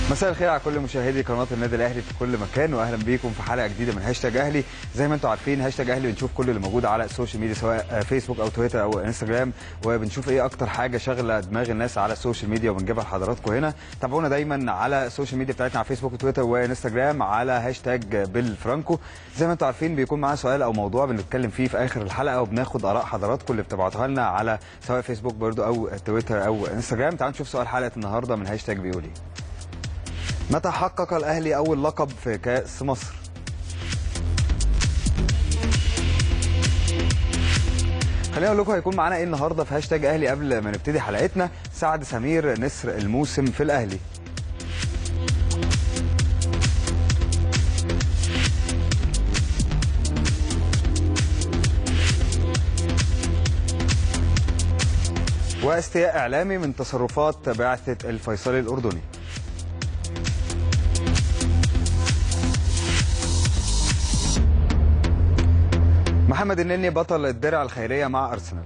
مساء الخير على كل مشاهدي قناه النادي الاهلي في كل مكان واهلا بيكم في حلقه جديده من هاشتاج اهلي زي ما انتم عارفين هاشتاج اهلي بنشوف كل اللي موجود على السوشيال ميديا سواء فيسبوك او تويتر او انستجرام وبنشوف ايه اكتر حاجه شاغله دماغ الناس على السوشيال ميديا وبنجيبها لحضراتكم هنا تابعونا دايما على السوشيال ميديا بتاعتنا على فيسبوك وتويتر وانستجرام على هاشتاج بالفرانكو زي ما انتم عارفين بيكون معانا سؤال او موضوع بنتكلم فيه في اخر الحلقه وبناخد اراء حضراتكم اللي بتبعتوها لنا على سواء فيسبوك برضو او تويتر او انستجرام تعالوا نشوف سؤال حلقه النهارده من هاشتاج بيقول ايه متى حقق الاهلي اول لقب في كاس مصر خلينا اقول لكم هيكون معانا ايه النهارده في هاشتاج اهلي قبل ما نبتدي حلقتنا سعد سمير نسر الموسم في الاهلي واستياء اعلامي من تصرفات بعثه الفيصلي الاردني محمد النني بطل الدرع الخيريه مع ارسنال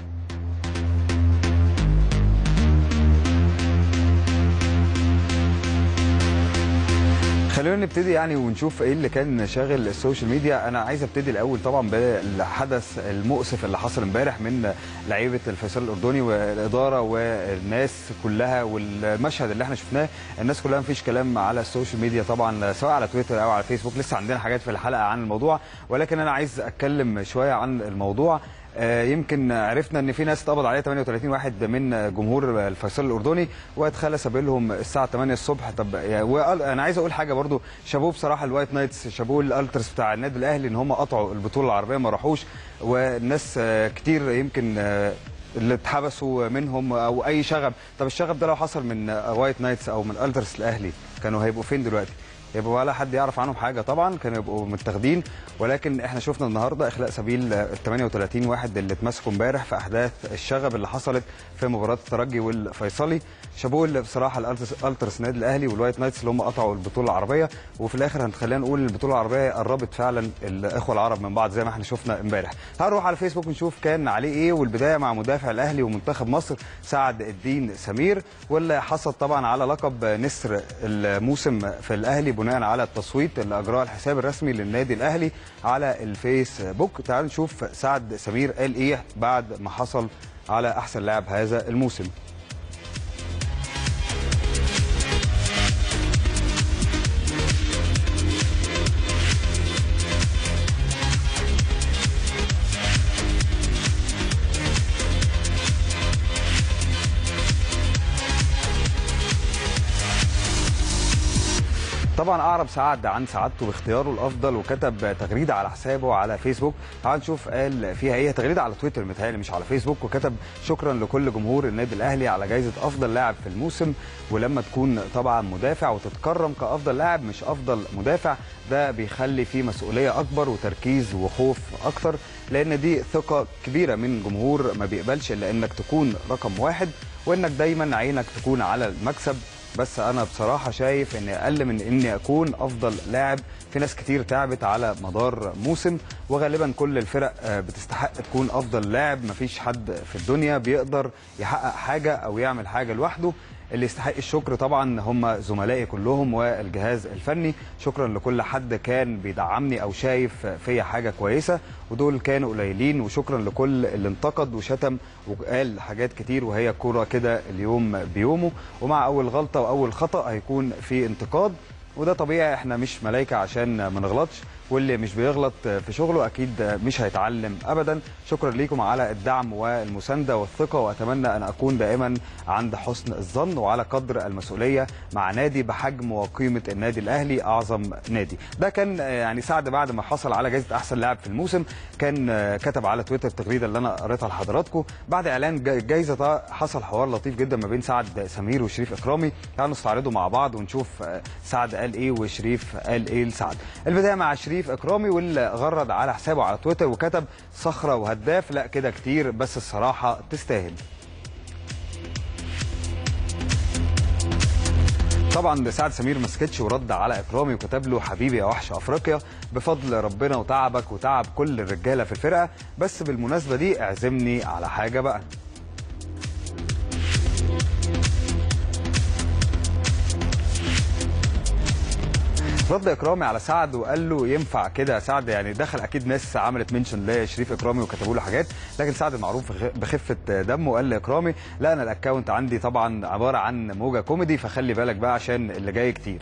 خلونا نبتدي يعني ونشوف ايه اللي كان شاغل السوشيال ميديا انا عايز ابتدي الاول طبعا بالحدث المؤسف اللي حصل امبارح من لعيبه الفيصل الاردني والاداره والناس كلها والمشهد اللي احنا شفناه الناس كلها مفيش كلام على السوشيال ميديا طبعا سواء على تويتر او على فيسبوك لسه عندنا حاجات في الحلقه عن الموضوع ولكن انا عايز اتكلم شويه عن الموضوع يمكن عرفنا ان في ناس اتقبض عليها 38 واحد من جمهور الفيصل الاردني واتخلى سبيلهم الساعه 8 الصبح طب انا عايز اقول حاجه برضو شابوه بصراحه الوايت نايتس شابوه الالترس بتاع النادي الاهلي ان هم قطعوا البطوله العربيه ما راحوش والناس كتير يمكن اللي اتحبسوا منهم او اي شغب طب الشغب ده لو حصل من وايت نايتس او من الترس الاهلي كانوا هيبقوا فين دلوقتي يبقى ولا حد يعرف عنهم حاجه طبعا كانوا يبقوا متاخدين ولكن احنا شفنا النهارده اخلاء سبيل ال 38 واحد اللي اتمسكوا امبارح في احداث الشغب اللي حصلت في مباراه الترجي والفيصلي شابوه بصراحه الالترس نادي الاهلي والوايت نايتس اللي هم قطعوا البطوله العربيه وفي الاخر هنخلينا نقول ان البطوله العربيه قربت فعلا الاخوه العرب من بعض زي ما احنا شفنا امبارح هنروح على فيسبوك نشوف كان عليه ايه والبدايه مع مدافع الاهلي ومنتخب مصر سعد الدين سمير واللي حصل طبعا على لقب نسر الموسم في الاهلي بناء على التصويت اللي اجراه الحساب الرسمي للنادي الاهلي على الفيسبوك تعالوا نشوف سعد سمير قال ايه بعد ما حصل على احسن لاعب هذا الموسم طبعا اعرب سعد عن سعادته باختياره الافضل وكتب تغريده على حسابه على فيسبوك تعال نشوف قال فيها ايه تغريده على تويتر متهيألي مش على فيسبوك وكتب شكرا لكل جمهور النادي الاهلي على جائزه افضل لاعب في الموسم ولما تكون طبعا مدافع وتتكرم كافضل لاعب مش افضل مدافع ده بيخلي فيه مسؤوليه اكبر وتركيز وخوف اكتر لان دي ثقه كبيره من جمهور ما بيقبلش الا انك تكون رقم واحد وانك دايما عينك تكون على المكسب بس انا بصراحه شايف ان اقل من اني اكون افضل لاعب في ناس كتير تعبت على مدار موسم وغالبا كل الفرق بتستحق تكون افضل لاعب مفيش حد في الدنيا بيقدر يحقق حاجه او يعمل حاجه لوحده اللي يستحق الشكر طبعا هم زملائي كلهم والجهاز الفني شكرا لكل حد كان بيدعمني او شايف فيا حاجه كويسه ودول كانوا قليلين وشكرا لكل اللي انتقد وشتم وقال حاجات كتير وهي الكوره كده اليوم بيومه ومع اول غلطه واول خطا هيكون في انتقاد وده طبيعي احنا مش ملايكه عشان ما نغلطش واللي مش بيغلط في شغله اكيد مش هيتعلم ابدا شكرا ليكم على الدعم والمسانده والثقه واتمنى ان اكون دائما عند حسن الظن وعلى قدر المسؤوليه مع نادي بحجم وقيمه النادي الاهلي اعظم نادي ده كان يعني سعد بعد ما حصل على جائزه احسن لاعب في الموسم كان كتب على تويتر التغريده اللي انا قريتها لحضراتكم بعد اعلان الجائزه حصل حوار لطيف جدا ما بين سعد سمير وشريف اكرامي تعالوا نستعرضه مع بعض ونشوف سعد قال ايه وشريف قال ايه لسعد البدايه مع شريف شريف اكرامي واللي غرد على حسابه على تويتر وكتب صخره وهداف لا كده كتير بس الصراحه تستاهل طبعا سعد سمير ما سكتش ورد على اكرامي وكتب له حبيبي يا وحش افريقيا بفضل ربنا وتعبك وتعب كل الرجاله في الفرقه بس بالمناسبه دي اعزمني على حاجه بقى رد اكرامي على سعد وقال له ينفع كده سعد يعني دخل اكيد ناس عملت منشن لشريف اكرامي وكتبوا له حاجات لكن سعد معروف بخفه دمه وقال لاكرامي لا انا الاكونت عندي طبعا عباره عن موجه كوميدي فخلي بالك بقى عشان اللي جاي كتير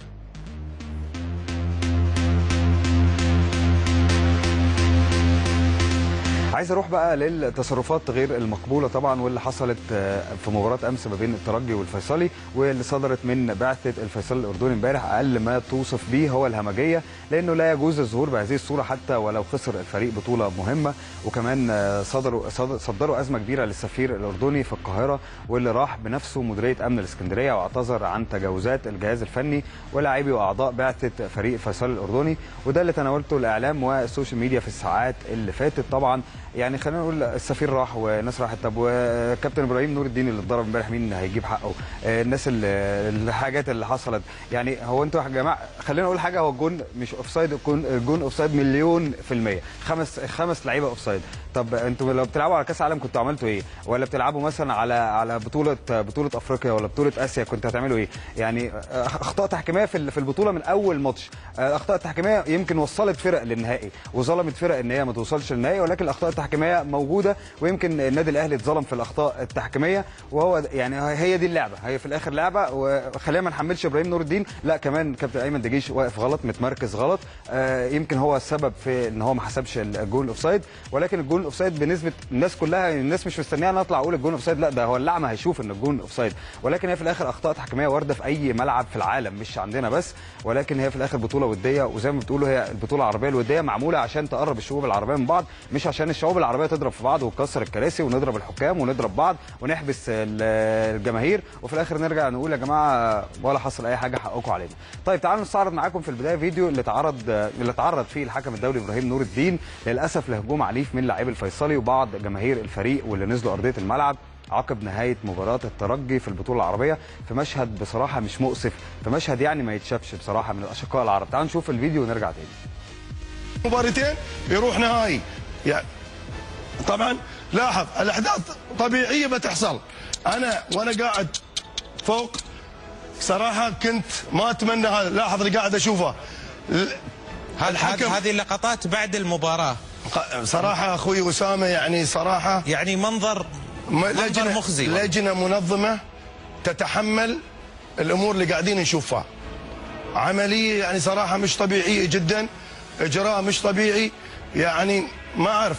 عايز اروح بقى للتصرفات غير المقبوله طبعا واللي حصلت في مباراه امس ما بين الترجي والفيصلي واللي صدرت من بعثه الفيصلي الاردني امبارح اقل ما توصف به هو الهمجيه لانه لا يجوز الظهور بهذه الصوره حتى ولو خسر الفريق بطوله مهمه وكمان صدروا صدروا ازمه كبيره للسفير الاردني في القاهره واللي راح بنفسه مديريه امن الاسكندريه واعتذر عن تجاوزات الجهاز الفني ولاعبي واعضاء بعثه فريق فيصلي الاردني وده اللي تناولته الاعلام والسوشيال ميديا في الساعات اللي فاتت طبعا يعني خلينا نقول السفير راح وناس راحت طب وكابتن ابراهيم نور الدين اللي اتضرب امبارح مين هيجيب حقه الناس اللي الحاجات اللي حصلت يعني هو انتوا يا جماعه خلينا نقول حاجه هو الجون مش اوف سايد الجون اوف سايد مليون في الميه خمس خمس لعيبه اوف سايد طب انتوا لو بتلعبوا على كاس العالم كنتوا عملتوا ايه ولا بتلعبوا مثلا على على بطوله بطوله افريقيا ولا بطوله اسيا كنتوا هتعملوا ايه يعني اخطاء تحكيميه في في البطوله من اول ماتش اخطاء تحكيميه يمكن وصلت فرق للنهائي وظلمت فرق ان هي ما توصلش للنهائي ولكن الاخطاء التحكيميه موجوده ويمكن النادي الاهلي اتظلم في الاخطاء التحكيميه وهو يعني هي دي اللعبه هي في الاخر لعبه وخلينا ما نحملش ابراهيم نور الدين لا كمان كابتن ايمن دجيش واقف غلط متمركز غلط آه يمكن هو السبب في ان هو ما حسبش الجول الاوفسايد ولكن الجول الاوفسايد بنسبه الناس كلها الناس مش مستنيه انا اطلع اقول الجول اوفسايد لا ده هو اللعمه هيشوف ان الجول اوفسايد ولكن هي في الاخر اخطاء تحكيميه وارده في اي ملعب في العالم مش عندنا بس ولكن هي في الاخر بطوله وديه وزي ما بتقولوا هي البطوله العربيه الوديه معموله عشان تقرب الشعوب العربيه من بعض مش عشان الشعوب العربيه تضرب في بعض ونكسر الكراسي ونضرب الحكام ونضرب بعض ونحبس الجماهير وفي الاخر نرجع نقول يا جماعه ولا حصل اي حاجه حقكم علينا. طيب تعالوا نستعرض معاكم في البدايه فيديو اللي اتعرض اللي اتعرض فيه الحكم الدولي ابراهيم نور الدين للاسف لهجوم عنيف من لاعبي الفيصلي وبعض جماهير الفريق واللي نزلوا ارضيه الملعب عقب نهايه مباراه الترجي في البطوله العربيه في مشهد بصراحه مش مؤسف في مشهد يعني ما يتشافش بصراحه من الاشقاء العرب تعالوا نشوف الفيديو ونرجع تاني مباراتين يروح نهائي يعني طبعا لاحظ الاحداث طبيعيه بتحصل انا وانا قاعد فوق صراحه كنت ما اتمنى هذا لاحظ اللي قاعد اشوفه الحكم هذه اللقطات بعد المباراه صراحه اخوي اسامه يعني صراحه يعني منظر منظر لجنه مخزي لجنه منظمه تتحمل الامور اللي قاعدين نشوفها عمليه يعني صراحه مش طبيعيه جدا اجراء مش طبيعي يعني ما اعرف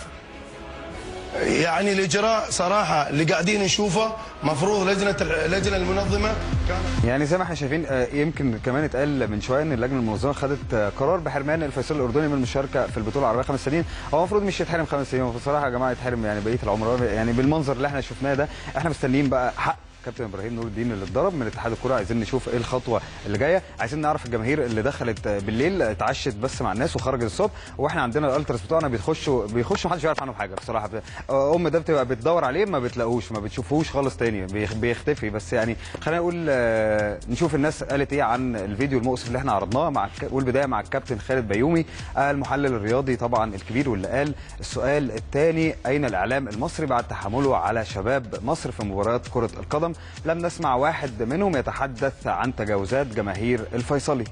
يعني الاجراء صراحه اللي قاعدين نشوفه مفروض لجنه اللجنه المنظمه كانت يعني زي ما احنا شايفين يمكن كمان اتقال من شويه ان اللجنه المنظمه خدت قرار بحرمان الفيصل الاردني من المشاركه في البطوله العربيه خمس سنين هو المفروض مش يتحرم خمس سنين بصراحه يا جماعه يتحرم يعني بقيه العمر يعني بالمنظر اللي احنا شفناه ده احنا مستنيين بقى حق كابتن ابراهيم نور الدين اللي اتضرب من اتحاد الكره عايزين نشوف ايه الخطوه اللي جايه عايزين نعرف الجماهير اللي دخلت بالليل اتعشت بس مع الناس وخرجت الصبح واحنا عندنا الالتراس بتوعنا بيخشوا بيخشوا محدش يعرف عنهم حاجه بصراحه ام ده بتبقى بتدور عليه ما بتلاقوش ما بتشوفوش خالص تاني بيختفي بس يعني خلينا نقول نشوف الناس قالت ايه عن الفيديو المؤسف اللي احنا عرضناه مع والبدايه مع الكابتن خالد بيومي المحلل الرياضي طبعا الكبير واللي قال السؤال الثاني اين الاعلام المصري بعد تحمله على شباب مصر في مباريات كره القدم لم نسمع واحد منهم يتحدث عن تجاوزات جماهير الفيصلي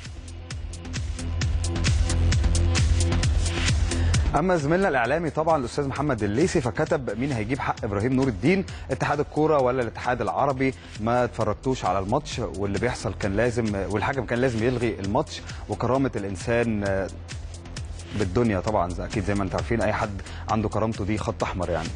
اما زميلنا الاعلامي طبعا الاستاذ محمد الليثي فكتب مين هيجيب حق ابراهيم نور الدين اتحاد الكوره ولا الاتحاد العربي ما اتفرجتوش على الماتش واللي بيحصل كان لازم والحكم كان لازم يلغي الماتش وكرامه الانسان بالدنيا طبعا اكيد زي ما انتم عارفين اي حد عنده كرامته دي خط احمر يعني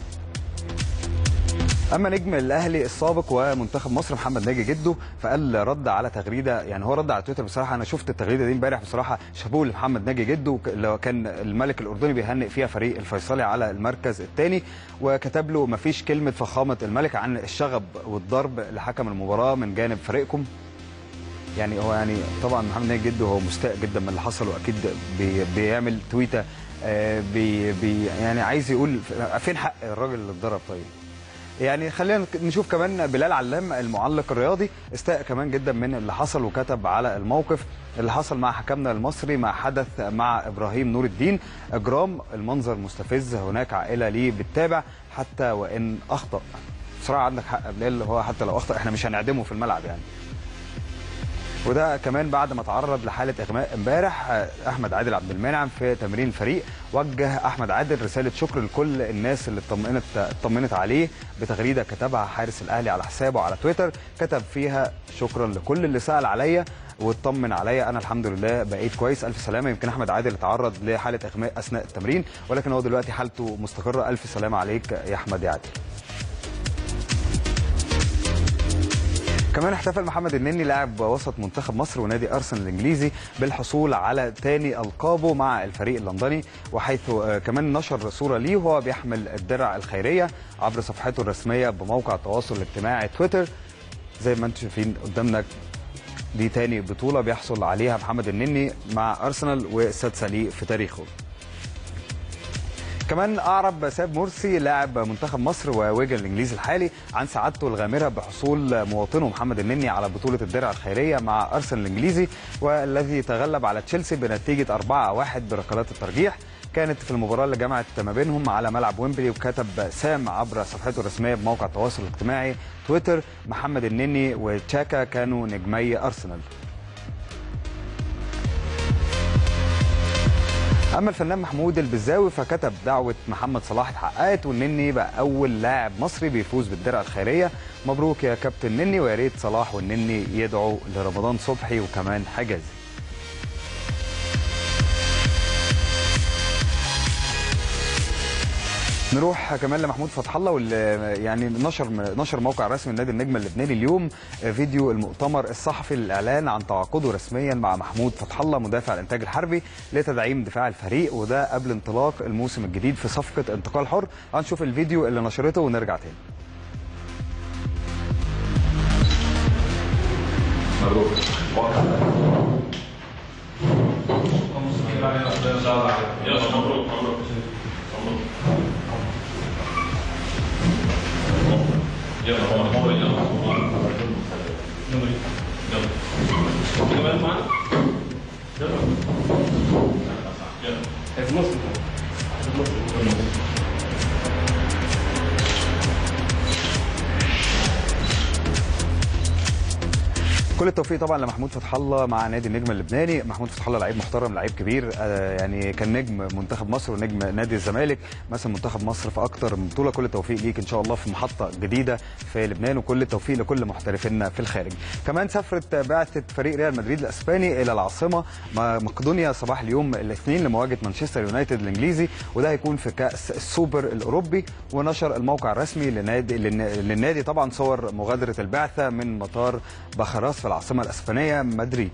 اما نجم الاهلي السابق ومنتخب مصر محمد ناجي جده فقال رد على تغريده يعني هو رد على تويتر بصراحه انا شفت التغريده دي امبارح بصراحه شابوه لمحمد ناجي جده اللي كان الملك الاردني بيهنئ فيها فريق الفيصلي على المركز الثاني وكتب له مفيش كلمه فخامه الملك عن الشغب والضرب لحكم المباراه من جانب فريقكم يعني هو يعني طبعا محمد ناجي جده هو مستاء جدا من اللي حصل واكيد بي بيعمل تويته بي بي يعني عايز يقول فين حق الراجل اللي اتضرب طيب يعني خلينا نشوف كمان بلال علام المعلق الرياضي استاء كمان جدا من اللي حصل وكتب على الموقف اللي حصل مع حكمنا المصري ما حدث مع ابراهيم نور الدين اجرام المنظر مستفز هناك عائله ليه بتتابع حتى وان اخطا بصراحه عندك حق بلال هو حتى لو اخطا احنا مش هنعدمه في الملعب يعني وده كمان بعد ما تعرض لحاله اغماء امبارح آه، احمد عادل عبد المنعم في تمرين الفريق وجه احمد عادل رساله شكر لكل الناس اللي اطمنت اطمنت عليه بتغريده كتبها حارس الاهلي على حسابه على تويتر كتب فيها شكرا لكل اللي سال عليا واطمن عليا انا الحمد لله بقيت كويس الف سلامه يمكن احمد عادل اتعرض لحاله اغماء اثناء التمرين ولكن هو دلوقتي حالته مستقره الف سلامه عليك يا احمد يا عادل كمان احتفل محمد النني لاعب وسط منتخب مصر ونادي ارسنال الانجليزي بالحصول على ثاني القابه مع الفريق اللندني وحيث آه، كمان نشر صوره ليه وهو بيحمل الدرع الخيريه عبر صفحته الرسميه بموقع التواصل الاجتماعي تويتر زي ما انتم شايفين قدامنا دي تاني بطوله بيحصل عليها محمد النني مع ارسنال والسادسه ليه في تاريخه كمان اعرب ساب مرسي لاعب منتخب مصر ووجه الانجليزي الحالي عن سعادته الغامره بحصول مواطنه محمد النني على بطوله الدرع الخيريه مع ارسنال الانجليزي والذي تغلب على تشيلسي بنتيجه 4-1 بركلات الترجيح كانت في المباراه اللي جمعت ما بينهم على ملعب ويمبلي وكتب سام عبر صفحته الرسميه بموقع التواصل الاجتماعي تويتر محمد النني وتشاكا كانوا نجمي ارسنال اما الفنان محمود البزاوي فكتب دعوه محمد صلاح اتحققت والنني بقى اول لاعب مصري بيفوز بالدرع الخيريه مبروك يا كابتن نني ويا ريت صلاح والنني يدعوا لرمضان صبحي وكمان حجازي نروح كمان لمحمود فتح الله واللي يعني نشر نشر موقع رسمي النادي النجم اللبناني اليوم فيديو المؤتمر الصحفي للاعلان عن تعاقده رسميا مع محمود فتح الله مدافع الانتاج الحربي لتدعيم دفاع الفريق وده قبل انطلاق الموسم الجديد في صفقه انتقال حر هنشوف الفيديو اللي نشرته ونرجع تاني مبروك يلا مبروك مبروك مبروك يلا مبروك يلا يلا كمان معنا يلا يلا كل التوفيق طبعا لمحمود فتح الله مع نادي النجم اللبناني محمود فتح الله لعيب محترم لعيب كبير آه يعني كان نجم منتخب مصر ونجم نادي الزمالك مثلا منتخب مصر في اكتر من بطوله كل التوفيق ليك ان شاء الله في محطه جديده في لبنان وكل التوفيق لكل محترفينا في الخارج كمان سافرت بعثه فريق ريال مدريد الاسباني الى العاصمه مقدونيا صباح اليوم الاثنين لمواجهه مانشستر يونايتد الانجليزي وده هيكون في كاس السوبر الاوروبي ونشر الموقع الرسمي لنادي للنادي طبعا صور مغادره البعثه من مطار بخراس في العاصمه الاسبانيه مدريد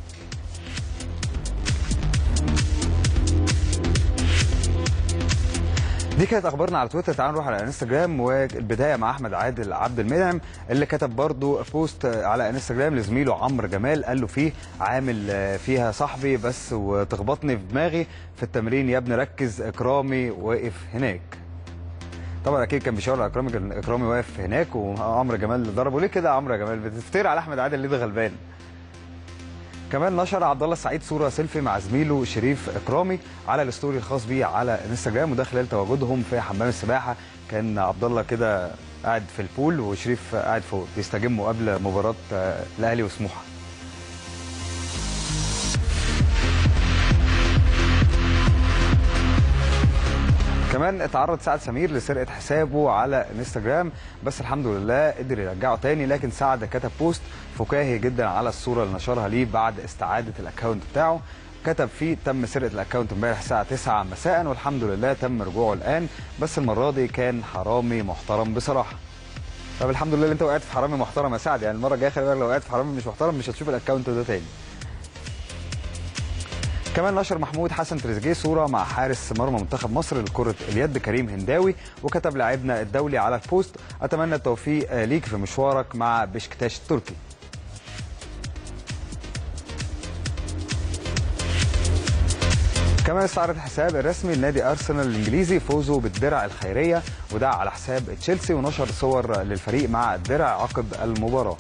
دي كانت اخبارنا على تويتر تعالوا نروح على انستجرام والبدايه مع احمد عادل عبد المنعم اللي كتب برضو بوست على انستجرام لزميله عمرو جمال قال له فيه عامل فيها صاحبي بس وتخبطني في دماغي في التمرين يا ابني ركز اكرامي واقف هناك طبعا اكيد كان بيشاور على اكرامي كان اكرامي واقف هناك وعمرو جمال ضربه ليه كده يا عمرو جمال بتفتري على احمد عادل ليه ده غلبان كمان نشر عبد الله السعيد صوره سيلفي مع زميله شريف اكرامي على الستوري الخاص بيه على انستجرام وده خلال تواجدهم في حمام السباحه كان عبد الله كده قاعد في البول وشريف قاعد فوق بيستجموا قبل مباراه الاهلي وسموحه كمان اتعرض سعد سمير لسرقه حسابه على انستجرام بس الحمد لله قدر يرجعه تاني لكن سعد كتب بوست فكاهي جدا على الصوره اللي نشرها ليه بعد استعاده الاكونت بتاعه كتب فيه تم سرقه الاكونت امبارح الساعه 9 مساء والحمد لله تم رجوعه الان بس المره دي كان حرامي محترم بصراحه طب الحمد لله اللي انت وقعت في حرامي محترم يا سعد يعني المره الجايه خلي بالك لو وقعت في حرامي مش محترم مش هتشوف الاكونت ده تاني كمان نشر محمود حسن تريزيجيه صوره مع حارس مرمى منتخب مصر لكره اليد كريم هنداوي وكتب لاعبنا الدولي على البوست اتمنى التوفيق ليك في مشوارك مع بشكتاش التركي كمان استعرض حساب الرسمي لنادي ارسنال الانجليزي فوزه بالدرع الخيريه وده على حساب تشيلسي ونشر صور للفريق مع الدرع عقب المباراه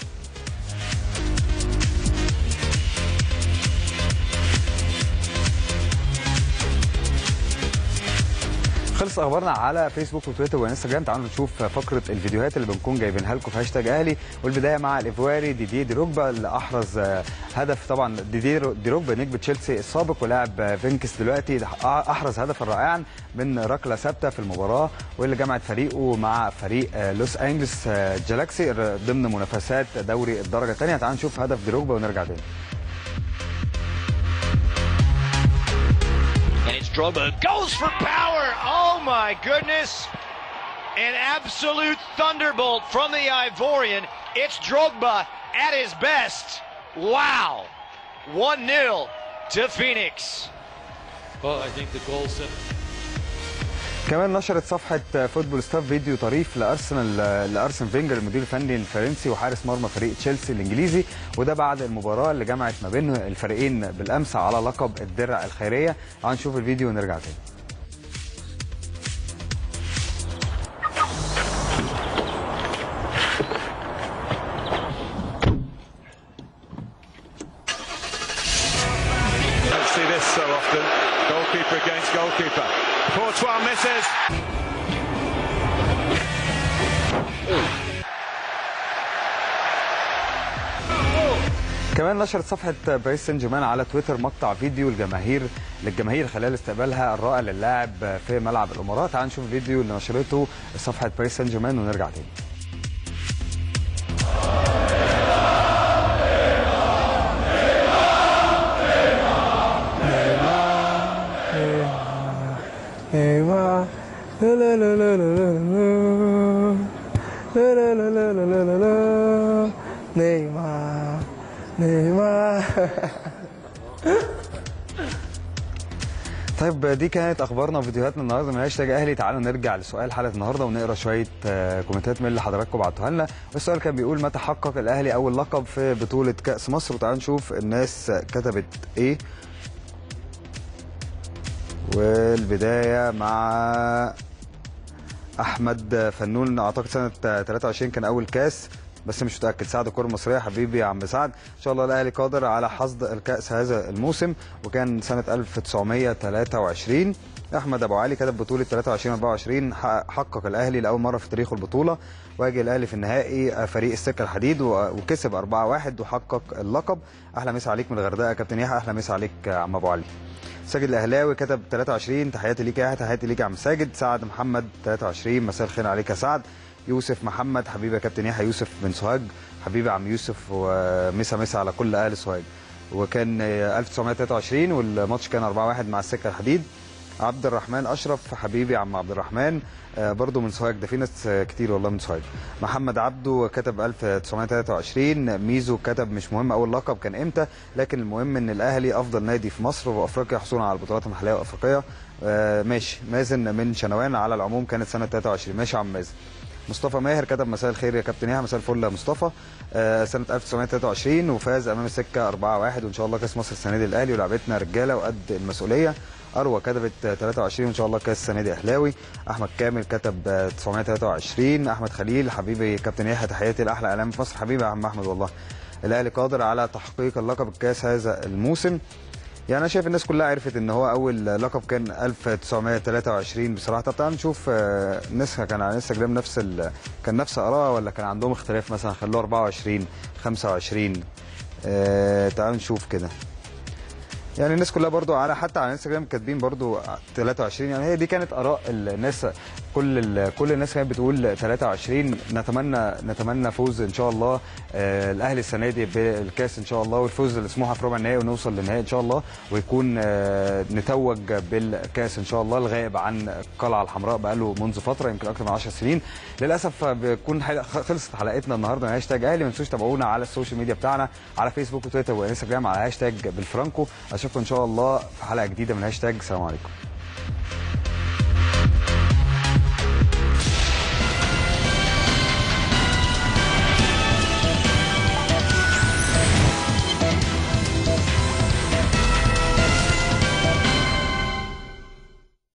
خلص اخبارنا على فيسبوك وتويتر وانستجرام تعالوا نشوف فقره الفيديوهات اللي بنكون جايبينها لكم في هاشتاج اهلي والبدايه مع الايفواري ديدي دروجبا اللي احرز آه، هدف طبعا ديدي دروجبا نجم تشيلسي السابق ولاعب آه، فينكس دلوقتي احرز هدفا رائعا من ركله ثابته في المباراه واللي جمعت فريقه مع فريق آه، لوس انجلس آه، جالاكسي ضمن منافسات دوري الدرجه الثانيه تعالوا نشوف هدف دروجبا ونرجع تاني And it's Drogba goes for power. Oh my goodness. An absolute thunderbolt from the Ivorian. It's Drogba at his best. Wow. 1-0 to Phoenix. Well, I think the goal set كمان نشرت صفحة فوتبول ستاف فيديو طريف لأرسنال لأرسن فينجر المدير الفني الفرنسي وحارس مرمى فريق تشيلسي الإنجليزي وده بعد المباراة اللي جمعت ما بين الفريقين بالأمس على لقب الدرع الخيرية تعالوا نشوف الفيديو ونرجع تاني Don't see this so often. Goalkeeper against goalkeeper. Courtois misses. كمان نشرت صفحة باريس سان جيرمان على تويتر مقطع فيديو الجماهير للجماهير خلال استقبالها الرائع للاعب في ملعب الإمارات تعالوا نشوف الفيديو اللي نشرته صفحة باريس سان جيرمان ونرجع تاني Neymar, la la la la la la la la la la la la la la Neymar, Neymar طيب دي كانت اخبارنا وفيديوهاتنا النهارده من هاشتاج اهلي تعالوا نرجع لسؤال حلقه النهارده ونقرا شويه آه، كومنتات من اللي حضراتكم بعتوها لنا والسؤال كان بيقول متى حقق الاهلي اول لقب في بطوله كاس مصر وتعالوا نشوف الناس كتبت ايه والبدايه مع احمد فنون اعتقد سنه 23 كان اول كاس بس مش متاكد سعد الكره المصريه حبيبي يا عم سعد ان شاء الله الاهلي قادر على حصد الكاس هذا الموسم وكان سنه 1923 احمد ابو علي كتب بطوله 23 24 حقق- حقق الاهلي لاول مره في تاريخه البطوله واجه الاهلي في النهائي فريق السكه الحديد و- وكسب 4-1 وحقق اللقب احلى مسا عليك من الغردقه يا كابتن يحيى احلى مسا عليك يا عم ابو علي ساجد الاهلاوي كتب 23 تحياتي ليك يا يحيى تحياتي ليك يا عم ساجد سعد محمد 23 مساء الخير عليك يا سعد يوسف محمد حبيبي يا كابتن يحيى يوسف من سوهاج حبيبي يا عم يوسف ومسا مسا على كل اهل سوهاج وكان آه، 1923 والماتش كان 4-1 مع السكه الحديد عبد الرحمن اشرف حبيبي يا عم عبد الرحمن آه، برضو من سوهاج ده في ناس آه، كتير والله من سوهاج محمد عبده كتب 1923 ميزو كتب مش مهم اول لقب كان امتى لكن المهم ان الاهلي افضل نادي في مصر وافريقيا حصولا على البطولات المحليه والافريقيه آه، ماشي مازن من شنوان على العموم كانت سنه 23 ماشي يا عم مازن مصطفى ماهر كتب مساء الخير يا كابتن يحيى مساء الفل يا مصطفى آه، سنه 1923 وفاز امام السكه 4-1 وان شاء الله كاس مصر السنه دي الاهلي ولعبتنا رجاله وقد المسؤوليه اروى كتبت آه، 23 وان شاء الله كاس السنه دي اهلاوي احمد كامل كتب آه، 923 احمد خليل حبيبي كابتن يحيى تحياتي لاحلى اعلام في مصر حبيبي يا عم احمد والله الاهلي قادر على تحقيق اللقب الكاس هذا الموسم يعني انا شايف الناس كلها عرفت ان هو اول لقب كان 1923 بصراحه طب تعالوا نشوف آه، الناس كان على انستجرام نفس ال... كان نفس اراء ولا كان عندهم اختلاف مثلا خلوه 24 25 آه تعالوا نشوف كده يعني الناس كلها برضو على حتى على انستجرام كاتبين برضو 23 يعني هي دي كانت اراء الناس كل ال- كل الناس كانت بتقول 23 نتمنى نتمنى فوز ان شاء الله آه الاهلي السنه دي بالكاس ان شاء الله والفوز لسموحه في ربع النهائي ونوصل للنهائي ان شاء الله ويكون آه نتوج بالكاس ان شاء الله الغائب عن القلعه الحمراء بقاله منذ فتره يمكن اكثر من 10 سنين للاسف بيكون حلقة خلصت حلقتنا النهارده من هاشتاج اهلي ما تنسوش تابعونا على السوشيال ميديا بتاعنا على فيسبوك وتويتر وانستجرام على هاشتاج بالفرانكو اشوفكم ان شاء الله في حلقه جديده من هاشتاج السلام عليكم